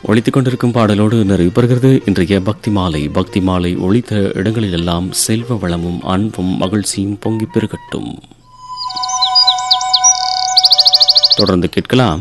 ஒழித்துக் கொண்டிருக்கும் பாடலோடு நிறைவு பெறுகிறது இன்றைய பக்தி மாலை பக்தி மாலை ஒழித்த இடங்களிலெல்லாம் செல்வ வளமும் அன்பும் மகிழ்ச்சியும் பொங்கி பெருகட்டும் தொடர்ந்து கேட்கலாம்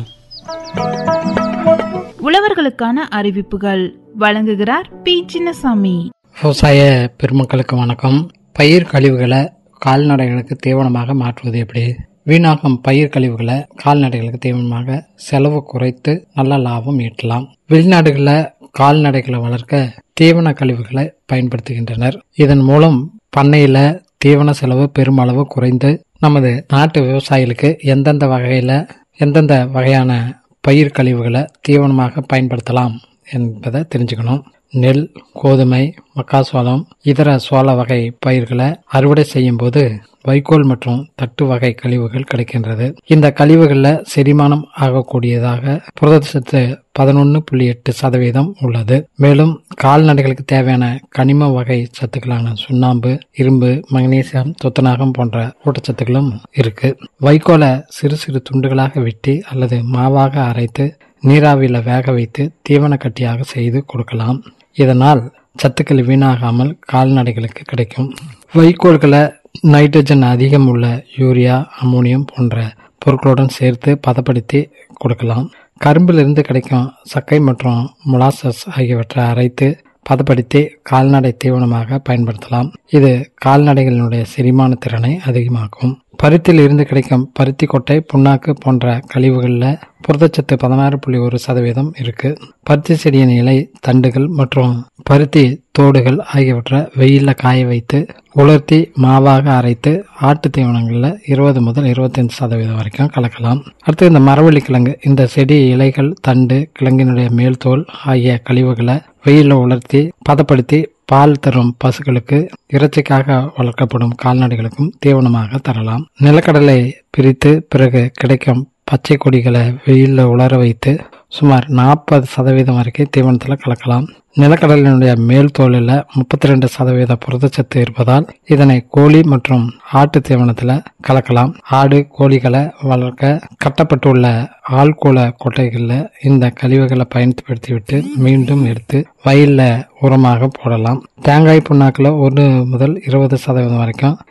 உழவர்களுக்கான அறிவிப்புகள் வழங்குகிறார் பி சின்னசாமி விவசாய பெருமக்களுக்கு வணக்கம் பயிர் கழிவுகளை கால்நடைகளுக்கு தீவனமாக மாற்றுவது எப்படி வீணாகும் பயிர் கழிவுகளை கால்நடைகளுக்கு தீவனமாக செலவு குறைத்து நல்ல லாபம் ஈட்டலாம் வெளிநாடுகளில் கால்நடைகளை வளர்க்க தீவன கழிவுகளை பயன்படுத்துகின்றனர் இதன் மூலம் பண்ணையில தீவன செலவு பெருமளவு குறைந்து நமது நாட்டு விவசாயிகளுக்கு எந்தெந்த வகையில எந்தெந்த வகையான பயிர் கழிவுகளை தீவனமாக பயன்படுத்தலாம் என்பதை தெரிஞ்சுக்கணும் நெல் கோதுமை மக்காசோளம் இதர சோள வகை பயிர்களை அறுவடை செய்யும் போது வைக்கோல் மற்றும் தட்டு வகை கழிவுகள் கிடைக்கின்றது இந்த கழிவுகளில் செரிமானம் ஆகக்கூடியதாக புரதச்சத்து பதினொன்று புள்ளி எட்டு சதவீதம் உள்ளது மேலும் கால்நடைகளுக்கு தேவையான கனிம வகை சத்துக்களான சுண்ணாம்பு இரும்பு மக்னீசியம் துத்தநாகம் போன்ற ஊட்டச்சத்துக்களும் இருக்கு வைக்கோலை சிறு சிறு துண்டுகளாக வெட்டி அல்லது மாவாக அரைத்து நீராவியில் வேக வைத்து தீவன கட்டியாக செய்து கொடுக்கலாம் இதனால் சத்துக்கள் வீணாகாமல் கால்நடைகளுக்கு கிடைக்கும் வைக்கோல்களை நைட்ரஜன் அதிகம் உள்ள யூரியா அமோனியம் போன்ற பொருட்களுடன் சேர்த்து பதப்படுத்தி கொடுக்கலாம் கரும்பிலிருந்து கிடைக்கும் சக்கை மற்றும் மொலாசஸ் ஆகியவற்றை அரைத்து பதப்படுத்தி கால்நடை தீவனமாக பயன்படுத்தலாம் இது கால்நடைகளினுடைய செரிமான திறனை அதிகமாக்கும் பருத்தியில் இருந்து கிடைக்கும் பருத்தி கொட்டை புண்ணாக்கு போன்ற கழிவுகளில் புரதச்சத்து பதினாறு புள்ளி ஒரு சதவீதம் இருக்கு பருத்தி செடியின் இலை தண்டுகள் மற்றும் பருத்தி தோடுகள் ஆகியவற்றை வெயிலில் காய வைத்து உலர்த்தி மாவாக அரைத்து ஆட்டு தீவனங்களில் இருபது முதல் இருபத்தஞ்சு சதவீதம் வரைக்கும் கலக்கலாம் அடுத்து இந்த மரவள்ளி கிழங்கு இந்த செடி இலைகள் தண்டு கிழங்கினுடைய மேல் தோல் ஆகிய கழிவுகளை வெயிலில் உலர்த்தி பதப்படுத்தி பால் தரும் பசுக்களுக்கு இறைச்சிக்காக வளர்க்கப்படும் கால்நடைகளுக்கும் தீவனமாக தரலாம் நிலக்கடலை பிரித்து பிறகு கிடைக்கும் பச்சை கொடிகளை வெயிலில் உலர வைத்து சுமார் நாற்பது சதவீதம் வரைக்கும் தீவனத்தில் கலக்கலாம் நிலக்கடலினுடைய மேல் தோலில் முப்பத்தி ரெண்டு சதவீத புரதச்சத்து இருப்பதால் இதனை கோழி மற்றும் ஆட்டு தீவனத்தில் கலக்கலாம் ஆடு கோழிகளை வளர்க்க கட்டப்பட்டுள்ள ஆள்கூல கொட்டைகளில் இந்த கழிவுகளை பயன்படுத்திவிட்டு மீண்டும் எடுத்து வயலில் உரமாக போடலாம் தேங்காய் புண்ணாக்கில் ஒன்று முதல் இருபது சதவீதம் வரைக்கும்